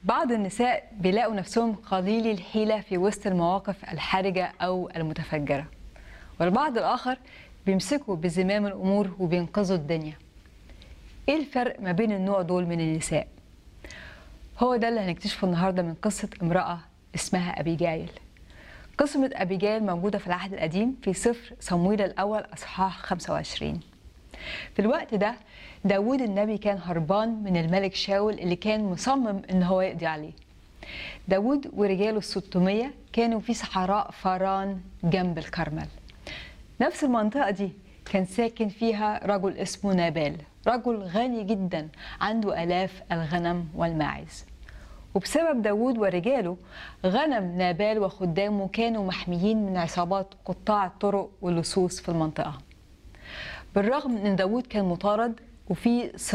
بعض النساء بيلاقوا نفسهم قليلي الحيلة في وسط المواقف الحرجة أو المتفجرة والبعض الآخر بيمسكوا بزمام الأمور وبينقذوا الدنيا إيه الفرق ما بين النوع دول من النساء؟ هو ده اللي هنكتشفه النهاردة من قصة امرأة اسمها أبيجايل قصة أبيجايل موجودة في العهد القديم في سفر صمويل الأول أصحاح 25 في الوقت ده داود النبي كان هربان من الملك شاول اللي كان مصمم ان هو يقضي عليه داود ورجاله الستمية كانوا في صحراء فاران جنب الكرمل نفس المنطقة دي كان ساكن فيها رجل اسمه نابال رجل غني جدا عنده آلاف الغنم والماعز وبسبب داود ورجاله غنم نابال وخدامه كانوا محميين من عصابات قطاع الطرق واللصوص في المنطقة بالرغم ان داود كان مطارد وفي